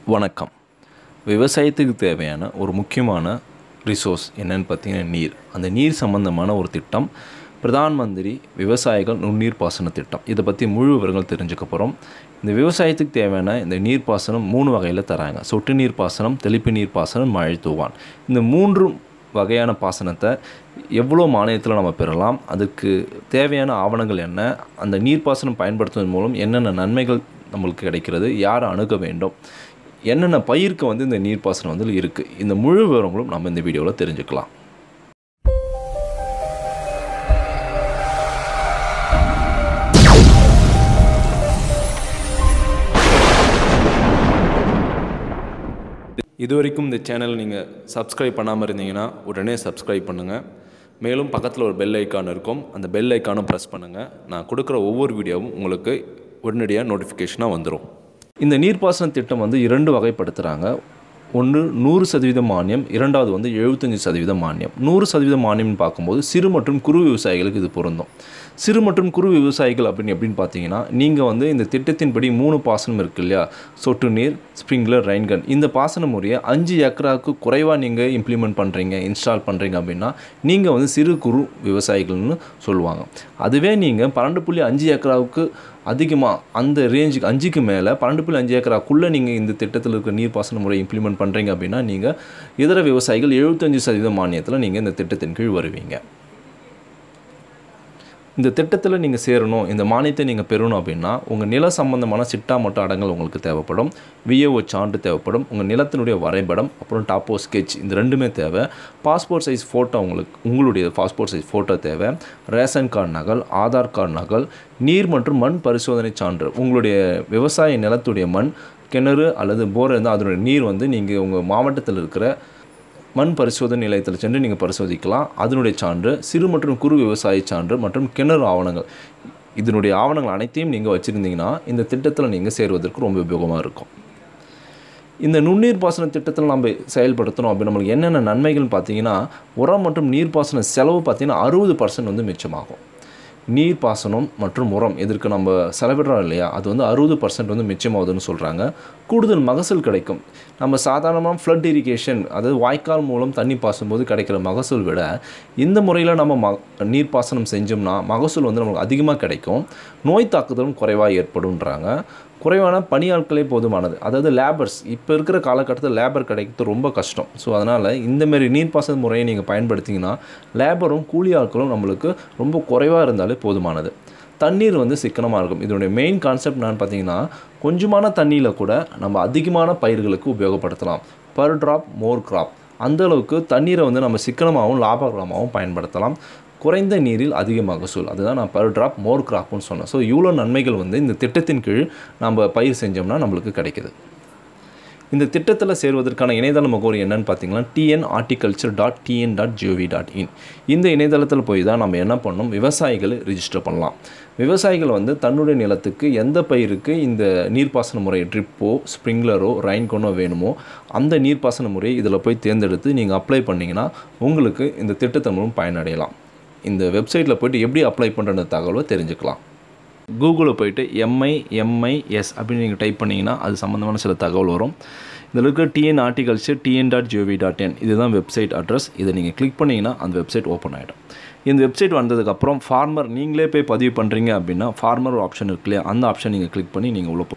வணக்கம் விவசாயத்துக்கு தேவையான ஒரு முக்கியமான ரிசோர்ஸ் என்னன்னு பார்த்தீங்கன்னா நீர் அந்த நீர் சம்பந்தமான ஒரு திட்டம் பிரதான் மந்திரி விவசாயிகள் நுண்ணீர் பாசன திட்டம் இதை பற்றி முழு விவரங்கள் தெரிஞ்சுக்க போகிறோம் இந்த விவசாயத்துக்கு தேவையான இந்த நீர் பாசனம் மூணு வகையில் தராங்க சொட்டு நீர் பாசனம் தெளிப்பு நீர் பாசனம் மழை தூவான் இந்த மூன்று வகையான பாசனத்தை எவ்வளோ மானியத்தில் நம்ம பெறலாம் அதுக்கு தேவையான ஆவணங்கள் என்ன அந்த நீர்ப்பாசனம் பயன்படுத்துவதன் மூலம் என்னென்ன நன்மைகள் நம்மளுக்கு கிடைக்கிறது யாரை அணுக வேண்டும் என்னென்ன பயிருக்கு வந்து இந்த நீர்ப்பாசனம் வந்து இருக்குது இந்த முழு விவரங்களும் நம்ம இந்த வீடியோவில் தெரிஞ்சுக்கலாம் இது வரைக்கும் இந்த சேனல் நீங்கள் சப்ஸ்கிரைப் பண்ணாமல் இருந்தீங்கன்னா உடனே சப்ஸ்கிரைப் பண்ணுங்கள் மேலும் பக்கத்தில் ஒரு பெல் ஐக்கான் இருக்கும் அந்த பெல் ஐக்கானும் ப்ரெஸ் பண்ணுங்கள் நான் கொடுக்குற ஒவ்வொரு வீடியோவும் உங்களுக்கு உடனடியாக நோட்டிஃபிகேஷனாக வந்துடும் இந்த நீர்ப்பாசன திட்டம் வந்து இரண்டு வகைப்படுத்துகிறாங்க ஒன்று நூறு சதவீத மானியம் இரண்டாவது வந்து எழுபத்தஞ்சி சதவீத மானியம் நூறு சதவீத மானியம்னு பார்க்கும்போது சிறு மற்றும் குறு விவசாயிகளுக்கு இது பொருந்தும் சிறு மற்றும் குறு விவசாயிகள் அப்படின்னு எப்படின்னு பார்த்தீங்கன்னா நீங்கள் வந்து இந்த திட்டத்தின்படி மூணு பாசனம் இருக்கு இல்லையா சொட்டு நீர் ஸ்ப்ரிங்க்லர் ரெயின்கன் இந்த பாசன முறையை அஞ்சு ஏக்கராவுக்கு குறைவாக நீங்கள் இம்ப்ளிமெண்ட் பண்ணுறீங்க இன்ஸ்டால் பண்ணுறீங்க அப்படின்னா நீங்கள் வந்து சிறு குறு விவசாயிகள்னு சொல்லுவாங்க அதுவே நீங்கள் பன்னெண்டு புள்ளி அஞ்சு ஏக்கராவுக்கு அதிகமாக அந்த ரேஞ்சுக்கு அஞ்சுக்கு மேலே பன்னெண்டு புள்ளி அஞ்சு ஏக்கராக்குள்ளே நீங்கள் இந்த திட்டத்தில் இருக்கிற நீர்ப்பாசன முறை இம்ப்ளிமெண்ட் பண்ணுறீங்க அப்படின்னா நீங்கள் இதர விவசாயிகள் எழுபத்தஞ்சு சதவீத மானியத்தில் நீங்கள் இந்த திட்டத்தின் கீழ் வருவீங்க இந்த திட்டத்தில் நீங்கள் சேரணும் இந்த மானியத்தை நீங்கள் பெறணும் அப்படின்னா உங்கள் நில சம்பந்தமான சிட்டா மற்றும் அடங்கல் உங்களுக்கு தேவைப்படும் விஏஓ சான்று தேவைப்படும் உங்கள் நிலத்தினுடைய வரைபடம் அப்புறம் டாப்போ ஸ்கெட்ச் இந்த ரெண்டுமே தேவை பாஸ்போர்ட் சைஸ் ஃபோட்டோ உங்களுக்கு உங்களுடைய பாஸ்போர்ட் சைஸ் ஃபோட்டோ தேவை ரேஷன் கார்டு நகல் ஆதார் கார்டு நகல் நீர் மற்றும் மண் பரிசோதனை சான்று உங்களுடைய விவசாய நிலத்துடைய மண் கிணறு அல்லது போர் இருந்தால் அதனுடைய நீர் வந்து நீங்கள் உங்கள் மாவட்டத்தில் இருக்கிற மண் பரிசோதனை நிலையத்தில் சென்று நீங்கள் பரிசோதிக்கலாம் அதனுடைய சான்று சிறு மற்றும் குறு விவசாய சான்று மற்றும் கிணறு ஆவணங்கள் இதனுடைய ஆவணங்கள் அனைத்தையும் நீங்கள் வச்சுருந்தீங்கன்னா இந்த திட்டத்தில் நீங்கள் சேருவதற்கு ரொம்ப உபயோகமாக இருக்கும் இந்த நுண்ணீர் பாசன திட்டத்தில் நம்ம செயல்படுத்தணும் அப்படி நம்மளுக்கு என்னென்ன நன்மைகள் பார்த்தீங்கன்னா உரம் மற்றும் நீர்ப்பாசன செலவு பார்த்தீங்கன்னா அறுபது பர்சன்ட் வந்து மிச்சமாகும் நீர் பாசனம் மற்றும் உரம் இதற்கு நம்ம செலவிடுறோம் இல்லையா அது வந்து அறுபது பர்சன்ட் வந்து மிச்சமாகுதுன்னு சொல்கிறாங்க கூடுதல் மகசூல் கிடைக்கும் நம்ம சாதாரணமாக ஃப்ளட் இரிகேஷன் அதாவது வாய்க்கால் மூலம் தண்ணி பாசும்போது கிடைக்கிற மகசூல் விட இந்த முறையில் நம்ம ம நீர் பாசனம் செஞ்சோம்னா மகசூல் வந்து நமக்கு அதிகமாக கிடைக்கும் நோய் தாக்குதலும் குறைவாக ஏற்படும்ன்றாங்க குறைவான பணியாட்களே போதுமானது அதாவது லேபர்ஸ் இப்போ இருக்கிற காலகட்டத்தில் லேபர் கிடைக்கிறது ரொம்ப கஷ்டம் ஸோ அதனால் இந்தமாரி நீர்ப்பாசன முறையை நீங்கள் பயன்படுத்திங்கன்னா லேபரும் கூலி ஆட்களும் நம்மளுக்கு ரொம்ப குறைவாக இருந்தாலே போதுமானது தண்ணீர் வந்து சிக்கனமாக இருக்கும் இதனுடைய மெயின் கான்செப்ட் என்னன்னு பார்த்தீங்கன்னா கொஞ்சமான தண்ணியில் கூட நம்ம அதிகமான பயிர்களுக்கு உபயோகப்படுத்தலாம் பர் ட்ராப் மோர் கிராப் அந்த அளவுக்கு தண்ணீரை வந்து நம்ம சிக்கனமாகவும் லாபகரமாகவும் பயன்படுத்தலாம் குறைந்த நீரில் அதிக மகசூல் அதுதான் நான் பர் ட்ராப் மோர் கிராப்னு சொன்னேன் ஸோ இவ்வளோ நன்மைகள் வந்து இந்த திட்டத்தின் கீழ் நம்ம பயிர் செஞ்சோம்னா நம்மளுக்கு கிடைக்குது இந்த திட்டத்தில் சேர்வதற்கான இணையதள முகவரி என்னன்னு பார்த்தீங்கன்னா TN horticulture dot TN dot gov dot in இந்த இணையதளத்தில் போய் தான் நம்ம என்ன பண்ணணும் விவசாயிகளை ரிஜிஸ்டர் பண்ணலாம் விவசாயிகள் வந்து தன்னுடைய நிலத்துக்கு எந்த பயிருக்கு இந்த நீர்ப்பாசன முறை ட்ரிப்போ ஸ்ப்ரிங்க்லரோ ரைன்கோனோ வேணுமோ அந்த நீர்ப்பாசன முறையை இதில் போய் தேர்ந்தெடுத்து நீங்கள் அப்ளை பண்ணிங்கன்னா உங்களுக்கு இந்த திட்டத்தின் மூலம் பயனடையலாம் இந்த வெப்சைட்டில் போய்ட்டு எப்படி அப்ளை பண்ணுற தகவலை தெரிஞ்சுக்கலாம் கூகுளில் போயிட்டு எம்ஐ எம்ஐஎஸ் அப்படின்னு நீங்கள் டைப் பண்ணிங்கன்னா அது சம்மந்தமான சில தகவல் வரும் இதில் இருக்கிற TN horticulture TN dot gov dot in இதுதான் வெப்சைட் அட்ரஸ் இதை நீங்கள் கிளிக் பண்ணிங்கன்னா அந்த வெப்சைட் ஓப்பன் ஆகிடும் இந்த வெப்சைட் வந்ததுக்கப்புறம் ஃபார்மர் நீங்களே போய் பதிவு பண்ணுறீங்க அப்படின்னா ஃபார்மர் ஆப்ஷன் இருக்கு இல்லையா அந்த ஆப்ஷன் நீங்கள் கிளிக் பண்ணி நீங்கள் உள்ள போ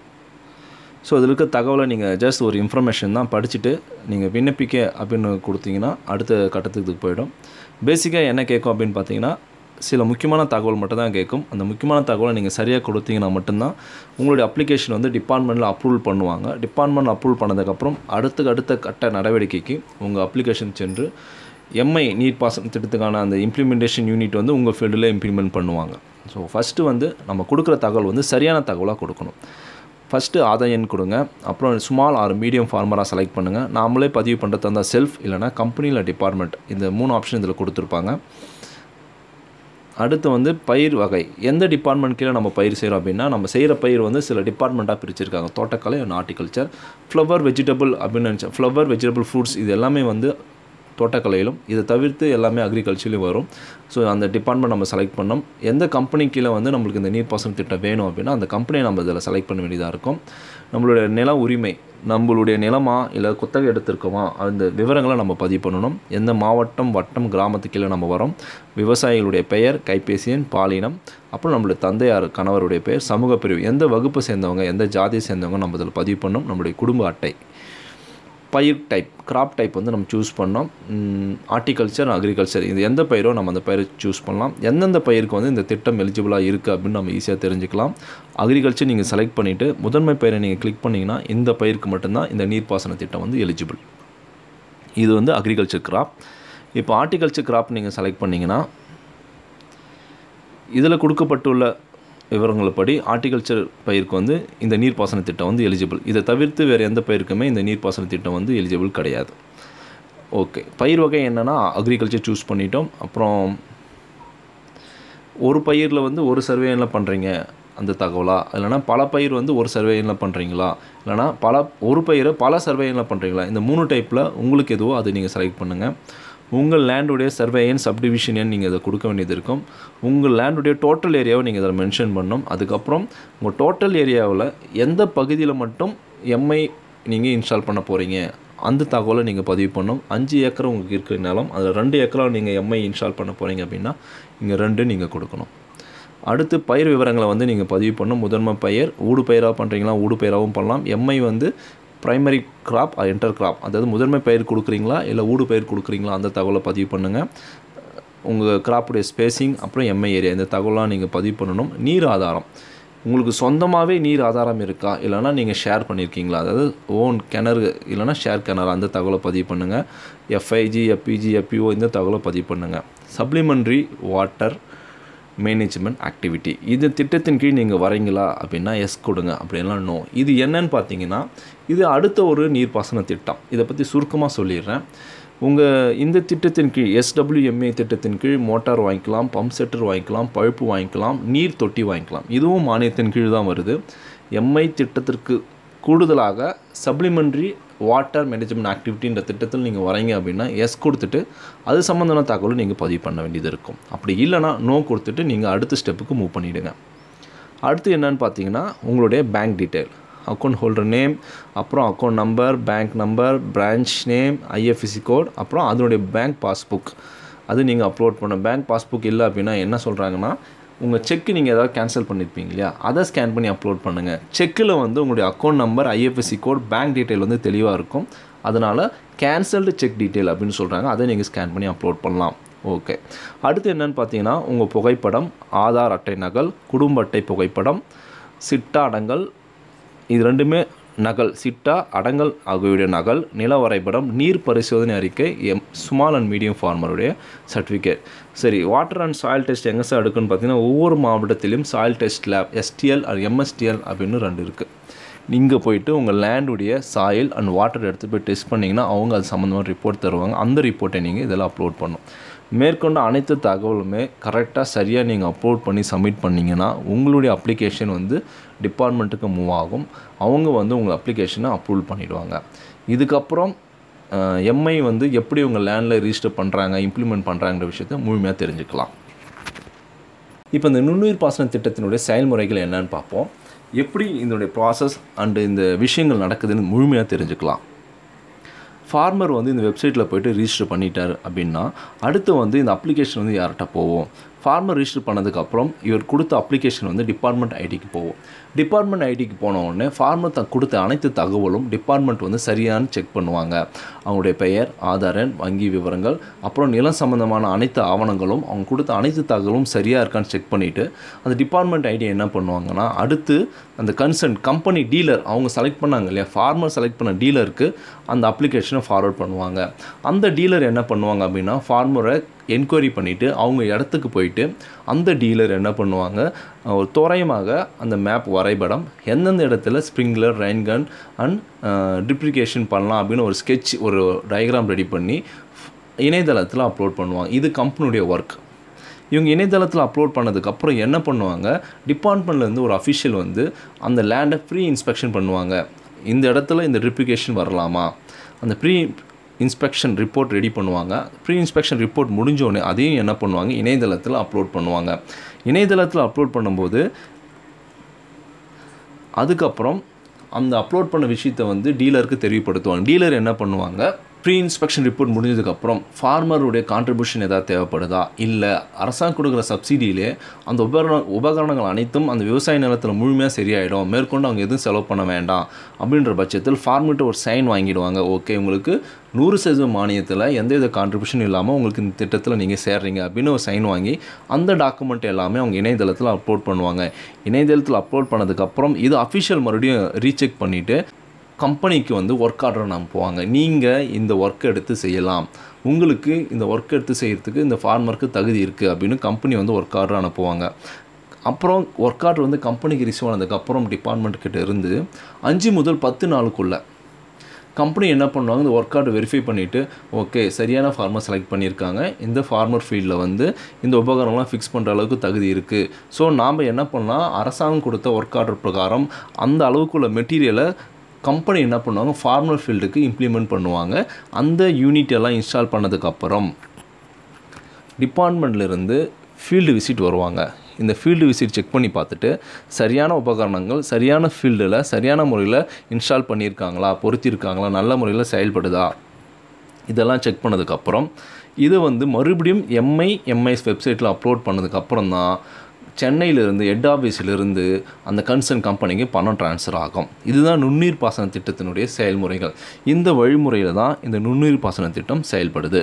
ஸோ அதில் இருக்க தகவலை நீங்கள் ஜஸ்ட் ஒரு இன்ஃபர்மேஷன் தான் படிச்சுட்டு நீங்கள் விண்ணப்பிக்க அப்படின்னு கொடுத்தீங்கன்னா அடுத்த கட்டத்துக்கு போயிடும் பேசிக்காக என்ன கேட்கும் அப்படின்னு பார்த்தீங்கன்னா சில முக்கியமான தகவல் மட்டும் தான் கேட்கும் அந்த முக்கியமான தகவலை நீங்கள் சரியாக கொடுத்தீங்கன்னா மட்டும்தான் உங்களுடைய அப்ளிகேஷன் வந்து டிபார்ட்மெண்ட்டில் அப்ரூவல் பண்ணுவாங்க டிபார்ட்மெண்ட் அப்ரூவல் பண்ணதுக்கப்புறம் அடுத்த அடுத்த கட்ட நடவடிக்கைக்கு உங்கள் அப்ளிகேஷன் சென்று எம்ஐ நீர்ப்பாசன திட்டத்துக்கான அந்த இம்ப்ளிமெண்டேஷன் யூனிட் வந்து உங்கள் ஃபீல்டில் இம்ப்ளிமெண்ட் பண்ணுவாங்க ஸோ ஃபஸ்ட்டு வந்து நம்ம கொடுக்குற தகவல் வந்து சரியான தகவலாக கொடுக்கணும் ஃபஸ்ட்டு ஆதார் எண் கொடுங்க அப்புறம் ஸ்மால் ஆர் மீடியம் ஃபார்மராக செலக்ட் பண்ணுங்கள் நாமளே பதிவு பண்ணுறது அந்த செல்ஃப் இல்லைனா கம்பெனியில் டிபார்ட்மெண்ட் இந்த மூணு ஆப்ஷன் இதில் கொடுத்துருப்பாங்க அடுத்து வந்து பயிர் வகை எந்த டிபார்ட்மெண்ட் கீழே நம்ம பயிர் செய்கிறோம் அப்படின்னா நம்ம செய்கிற பயிர் வந்து சில டிபார்ட்மெண்ட்டாக பிரிச்சிருக்காங்க தோட்டக்கலை அண்ட் ஹார்டிகல்ச்சர் ஃப்ளவர் வெஜிடபிள் அப்படின்னு நினச்சேன் ஃப்ளவர் வெஜிடபிள் ஃப்ரூட்ஸ் இது எல்லாமே வந்து தோட்டக்கலையிலும் இதை தவிர்த்து எல்லாமே அக்ரிகல்ச்சர்லையும் வரும் ஸோ அந்த டிபார்ட்மெண்ட் நம்ம செலக்ட் பண்ணோம் எந்த கம்பெனி கீழே வந்து நம்மளுக்கு இந்த நீர்ப்பாசன திட்டம் வேணும் அப்படின்னா அந்த கம்பெனியை நம்ம இதில் செலக்ட் பண்ண வேண்டியதாக இருக்கும் நம்மளுடைய நில உரிமை நம்மளுடைய நிலமா இல்லை குத்தகை எடுத்திருக்கோமா அந்த விவரங்களை நம்ம பதிவு பண்ணணும் எந்த மாவட்டம் வட்டம் கிராமத்துக்கு கீழே நம்ம வரோம் விவசாயிகளுடைய பெயர் கைபேசி எண் பாலினம் அப்புறம் நம்மளுடைய தந்தையார் கணவருடைய பெயர் சமூக பிரிவு எந்த வகுப்பு சேர்ந்தவங்க எந்த ஜாதியை சேர்ந்தவங்க நம்ம இதில் பதிவு பண்ணோம் நம்மளுடைய குடும்ப அட்டை பயிர் டைப் கிராப் டைப் வந்து நம்ம சூஸ் பண்ணோம் ஹார்டிகல்ச்சர் அக்ரிகல்ச்சர் இது எந்த பயிரோ நம்ம அந்த பயிரை சூஸ் பண்ணலாம் எந்தெந்த பயிருக்கு வந்து இந்த திட்டம் எலிஜிபிளாக இருக்குது அப்படின்னு நம்ம ஈஸியாக தெரிஞ்சுக்கலாம் அக்ரிகல்ச்சர் நீங்கள் செலக்ட் பண்ணிவிட்டு முதன்மை பயிரை நீங்கள் கிளிக் பண்ணிங்கன்னா இந்த பயிருக்கு மட்டும்தான் இந்த நீர்ப்பாசன திட்டம் வந்து எலிஜிபிள் இது வந்து அக்ரிகல்ச்சர் கிராப் இப்போ ஹார்டிகல்ச்சர் கிராப் நீங்கள் செலக்ட் பண்ணிங்கன்னா இதில் கொடுக்கப்பட்டுள்ள விவரங்கள்படி ஹார்டிகல்ச்சர் பயிருக்கு வந்து இந்த நீர்ப்பாசன திட்டம் வந்து எலிஜிபிள் இதை தவிர்த்து வேறு எந்த பயிருக்குமே இந்த நீர்ப்பாசன திட்டம் வந்து எலிஜிபிள் கிடையாது ஓகே பயிர் வகை என்னென்னா அக்ரிகல்ச்சர் சூஸ் பண்ணிட்டோம் அப்புறம் ஒரு பயிரில் வந்து ஒரு சர்வேயில் பண்ணுறீங்க அந்த தகவலா இல்லைனா பல பயிர் வந்து ஒரு சர்வேயில் பண்ணுறீங்களா இல்லைனா பல ஒரு பயிரை பல சர்வேயில் பண்ணுறீங்களா இந்த மூணு டைப்பில் உங்களுக்கு எதுவோ அதை நீங்கள் செலக்ட் பண்ணுங்கள் உங்கள் லேண்டுடைய சர்வே எண் சப்டிவிஷன் எண் நீங்கள் இதை கொடுக்க வேண்டியது இருக்கும் உங்கள் லேண்டுடைய டோட்டல் ஏரியாவை நீங்கள் இதில் மென்ஷன் பண்ணணும் அதுக்கப்புறம் உங்கள் டோட்டல் ஏரியாவில் எந்த பகுதியில் மட்டும் எம்ஐ நீங்கள் இன்ஸ்டால் பண்ண போகிறீங்க அந்த தகவலை நீங்கள் பதிவு பண்ணணும் அஞ்சு ஏக்கர் உங்களுக்கு இருக்கிற நிலம் அதில் ரெண்டு ஏக்கராக நீங்கள் எம்ஐ இன்ஸ்டால் பண்ண போகிறீங்க அப்படின்னா இங்கே ரெண்டு நீங்கள் கொடுக்கணும் அடுத்து பயிர் விவரங்களை வந்து நீங்கள் பதிவு பண்ணணும் முதன்மை பயிர் ஊடு பயிராக பண்ணுறீங்களா ஊடு பயிராகவும் பண்ணலாம் எம்ஐ வந்து ப்ரைமரி கிராப் என்டர் கிராப் அதாவது முதன்மை பயிர் கொடுக்குறீங்களா இல்லை ஊடு பயிர் கொடுக்குறீங்களா அந்த தகவலை பதிவு பண்ணுங்கள் உங்கள் கிராப்புடைய ஸ்பேசிங் அப்புறம் எம்ஐ ஏரியா இந்த தகவலாம் நீங்கள் பதிவு பண்ணணும் நீர் ஆதாரம் உங்களுக்கு சொந்தமாகவே நீர் ஆதாரம் இருக்கா இல்லைனா நீங்கள் ஷேர் பண்ணியிருக்கீங்களா அதாவது ஓன் கிணறு இல்லைனா ஷேர் கிணறு அந்த தகவலை பதிவு பண்ணுங்கள் எஃப்ஐஜி எப்பிஜி எப்பிஓ இந்த தகவலை பதிவு பண்ணுங்கள் சப்ளிமெண்ட்ரி வாட்டர் மேனேஜ்மெண்ட் ஆக்டிவிட்டி இந்த திட்டத்தின் கீழ் நீங்கள் வரீங்களா அப்படின்னா எஸ் கொடுங்க அப்படின்லாம் நோ இது என்னன்னு பார்த்தீங்கன்னா இது அடுத்த ஒரு நீர்ப்பாசன திட்டம் இதை பற்றி சுருக்கமாக சொல்லிடுறேன் உங்கள் இந்த திட்டத்தின் கீழ் எஸ்டபிள்யூஎம்ஏ திட்டத்தின் கீழ் மோட்டார் வாங்கிக்கலாம் பம்ப் செட்டர் வாங்கிக்கலாம் பழுப்பு வாங்கிக்கலாம் நீர் தொட்டி வாங்கிக்கலாம் இதுவும் மானியத்தின் கீழ் தான் வருது எம்ஐ திட்டத்திற்கு கூடுதலாக சப்ளிமெண்ட்ரி வாட்டர் மேனேஜ்மெண்ட் ஆக்டிவிட்டின்ற திட்டத்தில் நீங்கள் வரீங்க அப்படின்னா எஸ் கொடுத்துட்டு அது சம்மந்தமான தகவலும் நீங்கள் பதிவு பண்ண வேண்டியது இருக்கும் அப்படி இல்லைனா நோ கொடுத்துட்டு நீங்கள் அடுத்த ஸ்டெப்புக்கு மூவ் பண்ணிவிடுங்க அடுத்து என்னன்னு பார்த்தீங்கன்னா உங்களுடைய bank detail account holder name அப்புறம் account number bank number branch name IFSC code அப்புறம் அதனுடைய பேங்க் பாஸ்புக் அது நீங்கள் அப்லோட் பண்ண பேங்க் பாஸ்புக் இல்லை அப்படின்னா என்ன சொல்கிறாங்கன்னா உங்கள் செக்கு நீங்கள் ஏதாவது கேன்சல் பண்ணியிருப்பீங்க இல்லையா அதை ஸ்கேன் பண்ணி அப்லோட் பண்ணுங்கள் செக்கில் வந்து உங்களுடைய account number IFSC code bank detail வந்து தெளிவாக இருக்கும் அதனால் கேன்சல்டு செக் டீட்டெயில் அப்படின்னு சொல்கிறாங்க அதை நீங்கள் ஸ்கேன் பண்ணி அப்லோட் பண்ணலாம் ஓகே அடுத்து என்னென்னு பார்த்தீங்கன்னா உங்கள் புகைப்படம் ஆதார் அட்டை நகல் குடும்ப அட்டை புகைப்படம் சிட்டா அடங்கல் இது ரெண்டுமே நகல் சிட்டா அடங்கல் ஆகியோடைய நகல் நில வரைபடம் நீர் பரிசோதனை அறிக்கை எம் ஸ்மால் அண்ட் மீடியம் ஃபார்மருடைய சர்டிஃபிகேட் சரி வாட்டர் அண்ட் சாயில் டெஸ்ட் எங்கே சார் எடுக்குன்னு பார்த்தீங்கன்னா ஒவ்வொரு மாவட்டத்திலையும் soil test lab STL MSTL அப்படின்னு ரெண்டு இருக்குது நீங்கள் போயிட்டு உங்கள் லேண்டுடைய சாயில் அண்ட் வாட்டர் எடுத்து போய் டெஸ்ட் பண்ணிங்கன்னா அவங்க அது சம்மந்தமாக ரிப்போர்ட் தருவாங்க அந்த ரிப்போர்ட்டை நீங்கள் இதில் அப்லோட் பண்ணணும் மேற்கொண்ட அனைத்து தகவலுமே கரெக்டாக சரியாக நீங்கள் அப்லோட் பண்ணி சப்மிட் பண்ணிங்கன்னா உங்களுடைய அப்ளிகேஷன் வந்து டிபார்ட்மெண்ட்டுக்கு மூவ் ஆகும் அவங்க வந்து உங்கள் அப்ளிகேஷனை அப்ரூவல் பண்ணிவிடுவாங்க இதுக்கப்புறம் எம்ஐ வந்து எப்படி உங்கள் லேண்டில் ரிஜிஸ்டர் பண்ணுறாங்க இம்ப்ளிமெண்ட் பண்ணுறாங்கிற விஷயத்தை முழுமையாக தெரிஞ்சுக்கலாம் இப்போ இந்த நுண்ணுயிர் பாசன திட்டத்தினுடைய செயல்முறைகள் என்னன்னு பார்ப்போம் எப்படி இதனுடைய ப்ராசஸ் அண்டு இந்த விஷயங்கள் நடக்குதுன்னு முழுமையாக தெரிஞ்சுக்கலாம் ஃபார்மர் வந்து இந்த வெப்சைட்டில் போய்ட்டு ரிஜிஸ்டர் பண்ணிட்டார் அப்படின்னா அடுத்து வந்து இந்த அப்ளிகேஷன் வந்து யார்கிட்ட போவோம் ஃபார்மர் ரிஜிஸ்டர் பண்ணதுக்கப்புறம் இவர் கொடுத்த அப்ளிகேஷன் வந்து டிபார்ட்மெண்ட் ஐடிக்கு போகும் டிபார்ட்மெண்ட் ஐடிக்கு போன உடனே ஃபார்மர் த கொடுத்த அனைத்து தகவலும் டிபார்ட்மெண்ட் வந்து சரியானு செக் பண்ணுவாங்க அவங்களுடைய பெயர் ஆதார் எண் வங்கி விவரங்கள் அப்புறம் நிலம் சம்மந்தமான அனைத்து ஆவணங்களும் அவங்க கொடுத்த அனைத்து தகவலும் சரியாக இருக்கான்னு செக் பண்ணிவிட்டு அந்த டிபார்ட்மெண்ட் ஐடி என்ன பண்ணுவாங்கன்னா அடுத்து அந்த கன்சர்ன் கம்பெனி டீலர் அவங்க செலக்ட் பண்ணாங்க இல்லையா ஃபார்மர் செலக்ட் பண்ண டீலருக்கு அந்த அப்ளிகேஷனை ஃபார்வர்ட் பண்ணுவாங்க அந்த டீலர் என்ன பண்ணுவாங்க அப்படின்னா ஃபார்மரை என்கொயரி பண்ணிவிட்டு அவங்க இடத்துக்கு போயிட்டு அந்த டீலர் என்ன பண்ணுவாங்க ஒரு தோராயமாக அந்த மேப் வரைபடம் எந்தெந்த இடத்துல ஸ்ப்ரிங்க்லர் ரெயின்கன் அண்ட் ட்ரிப்ளிகேஷன் பண்ணலாம் அப்படின்னு ஒரு ஸ்கெட்ச் ஒரு டயக்ராம் ரெடி பண்ணி இணையதளத்தில் அப்லோட் பண்ணுவாங்க இது கம்பெனியுடைய ஒர்க் இவங்க இணையதளத்தில் அப்லோட் பண்ணதுக்கப்புறம் என்ன பண்ணுவாங்க டிபார்ட்மெண்ட்லேருந்து ஒரு அஃபிஷியல் வந்து அந்த லேண்டை ப்ரீ இன்ஸ்பெக்ஷன் பண்ணுவாங்க இந்த இடத்துல இந்த ட்ரிப்ளிகேஷன் வரலாமா அந்த ப்ரீ இன்ஸ்பெக்ஷன் ரிப்போர்ட் ரெடி பண்ணுவாங்க ப்ரீ இன்ஸ்பெக்ஷன் ரிப்போர்ட் முடிஞ்சோடனே அதையும் என்ன பண்ணுவாங்க இணையதளத்தில் அப்லோட் பண்ணுவாங்க இணையதளத்தில் அப்லோட் பண்ணும்போது அதுக்கப்புறம் அந்த அப்லோட் பண்ண விஷயத்தை வந்து டீலருக்கு தெரியப்படுத்துவாங்க டீலர் என்ன பண்ணுவாங்க ப்ரீ இன்ஸ்பெக்ஷன் ரிப்போர்ட் முடிஞ்சதுக்கப்புறம் ஃபார்மருடைய கான்ட்ரிபியூஷன் ஏதாவது தேவைப்படுதா இல்லை அரசாங்கம் கொடுக்குற சப்சிடியிலே அந்த உபகரண உபகரணங்கள் அனைத்தும் அந்த விவசாய நிலத்தில் முழுமையாக சரியாயிடும் மேற்கொண்டு அவங்க எதுவும் செலவு பண்ண வேண்டாம் அப்படின்ற பட்சத்தில் ஃபார்மர்கிட்ட ஒரு சைன் வாங்கிடுவாங்க ஓகே உங்களுக்கு நூறு சதவீதம் மானியத்தில் எந்தவித கான்ட்ரிபியூஷன் இல்லாமல் உங்களுக்கு இந்த திட்டத்தில் நீங்கள் சேர்றீங்க அப்படின்னு ஒரு சைன் வாங்கி அந்த டாக்குமெண்ட் எல்லாமே அவங்க இணையதளத்தில் அப்லோட் பண்ணுவாங்க இணையதளத்தில் அப்லோட் பண்ணதுக்கப்புறம் இது அஃபிஷியல் மறுபடியும் ரீசெக் பண்ணிவிட்டு கம்பெனிக்கு வந்து ஒர்க் ஆர்டர் அனுப்புவாங்க நீங்கள் இந்த ஒர்க் எடுத்து செய்யலாம் உங்களுக்கு இந்த ஒர்க் எடுத்து செய்கிறதுக்கு இந்த ஃபார்மருக்கு தகுதி இருக்குது அப்படின்னு கம்பெனி வந்து ஒர்க் ஆர்டர் அனுப்புவாங்க அப்புறம் ஒர்க் ஆர்டர் வந்து கம்பெனிக்கு ரிசீவ் ஆனதுக்கப்புறம் டிபார்ட்மெண்ட் கிட்ட இருந்து அஞ்சு முதல் பத்து நாளுக்குள்ள கம்பெனி என்ன பண்ணுவாங்க இந்த ஒர்க் ஆர்டர் வெரிஃபை பண்ணிவிட்டு ஓகே சரியான ஃபார்மர் செலக்ட் பண்ணியிருக்காங்க இந்த ஃபார்மர் ஃபீல்டில் வந்து இந்த உபகரணம்லாம் ஃபிக்ஸ் பண்ணுற அளவுக்கு தகுதி இருக்குது ஸோ நாம் என்ன பண்ணலாம் அரசாங்கம் கொடுத்த ஒர்க் ஆர்டர் பிரகாரம் அந்த அளவுக்குள்ள மெட்டீரியலை கம்பெனி என்ன பண்ணுவாங்க ஃபார்மர் ஃபீல்டுக்கு இம்ப்ளிமெண்ட் பண்ணுவாங்க அந்த யூனிட் எல்லாம் இன்ஸ்டால் பண்ணதுக்கப்புறம் டிபார்ட்மெண்ட்லேருந்து ஃபீல்டு விசிட் வருவாங்க இந்த ஃபீல்டு விசிட் செக் பண்ணி பார்த்துட்டு சரியான உபகரணங்கள் சரியான ஃபீல்டில் சரியான முறையில் இன்ஸ்டால் பண்ணியிருக்காங்களா பொருத்தியிருக்காங்களா நல்ல முறையில் செயல்படுதா இதெல்லாம் செக் பண்ணதுக்கப்புறம் இது வந்து மறுபடியும் எம்ஐ எம்ஐஎஸ் வெப்சைட்டில் அப்லோட் பண்ணதுக்கப்புறம் தான் சென்னையிலிருந்து ஹெட் ஆஃபீஸிலிருந்து அந்த கன்சர்ன் கம்பெனிக்கு பணம் ட்ரான்ஸ்ஃபர் ஆகும் இதுதான் நுண்ணீர் பாசன திட்டத்தினுடைய செயல்முறைகள் இந்த வழிமுறையில் தான் இந்த நுண்ணீர் பாசன திட்டம் செயல்படுது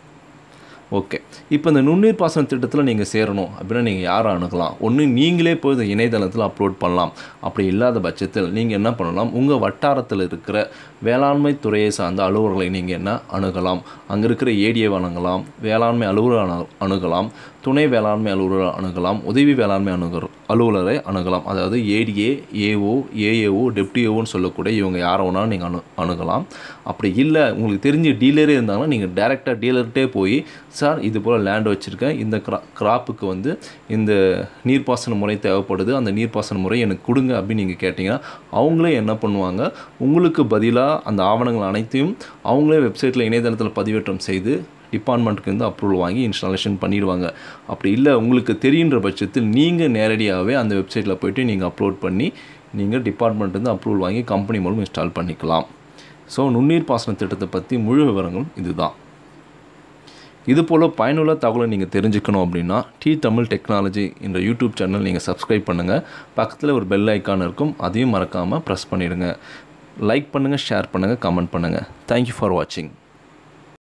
ஓகே இப்போ இந்த நுண்ணீர் பாசன திட்டத்தில் நீங்கள் சேரணும் அப்படின்னா நீங்கள் யாரை அணுகலாம் ஒன்று நீங்களே போய் இந்த இணையதளத்தில் அப்லோட் பண்ணலாம் அப்படி இல்லாத பட்சத்தில் நீங்கள் என்ன பண்ணலாம் உங்கள் வட்டாரத்தில் இருக்கிற வேளாண்மை துறையை சார்ந்த அலுவலர்களை நீங்கள் என்ன அணுகலாம் அங்கே இருக்கிற ஏடிஏ அணுகலாம் வேளாண்மை அலுவலர் அணு அணுகலாம் துணை வேளாண்மை அலுவலர் அணுகலாம் உதவி வேளாண்மை அணுகர் அலுவலரை அணுகலாம் அதாவது ஏடிஏ ஏஓ ஏஏஓ டெப்டிஓன்னு சொல்லக்கூடிய இவங்க யாரை வேணாலும் நீங்கள் அணு அணுகலாம் அப்படி இல்லை உங்களுக்கு தெரிஞ்ச டீலரே இருந்தாங்கன்னா நீங்கள் டேரெக்டாக டீலர்கிட்டே போய் சார் இது போல் லேண்ட் வச்சுருக்கேன் இந்த கிரா கிராப்புக்கு வந்து இந்த நீர்ப்பாசன முறை தேவைப்படுது அந்த நீர்ப்பாசன முறை எனக்கு கொடுங்க அப்படின்னு நீங்கள் கேட்டிங்கன்னா அவங்களே என்ன பண்ணுவாங்க உங்களுக்கு பதிலாக அந்த ஆவணங்கள் அனைத்தையும் அவங்களே வெப்சைட்டில் இணையதளத்தில் பதிவேற்றம் செய்து டிபார்ட்மெண்ட்டுக்கு வந்து அப்ரூவல் வாங்கி இன்ஸ்டாலேஷன் பண்ணிடுவாங்க அப்படி இல்லை உங்களுக்கு தெரியுன்ற பட்சத்தில் நீங்கள் நேரடியாகவே அந்த வெப்சைட்டில் போய்ட்டு நீங்கள் அப்லோட் பண்ணி நீங்கள் டிபார்ட்மெண்ட் வந்து அப்ரூவல் வாங்கி கம்பெனி மூலம் இன்ஸ்டால் பண்ணிக்கலாம் ஸோ நுண்ணீர் பாசன திட்டத்தை பற்றி முழு விவரங்களும் இதுதான் இது போல் பயனுள்ள தகவலை நீங்கள் தெரிஞ்சுக்கணும் அப்படின்னா டி தமிழ் டெக்னாலஜி என்ற யூடியூப் சேனல் நீங்கள் சப்ஸ்கிரைப் பண்ணுங்கள் பக்கத்தில் ஒரு பெல் ஐக்கான் இருக்கும் அதையும் மறக்காமல் ப்ரெஸ் பண்ணிவிடுங்க லைக் பண்ணுங்கள் ஷேர் பண்ணுங்கள் கமெண்ட் பண்ணுங்கள் தேங்க்யூ ஃபார் வாட்சிங்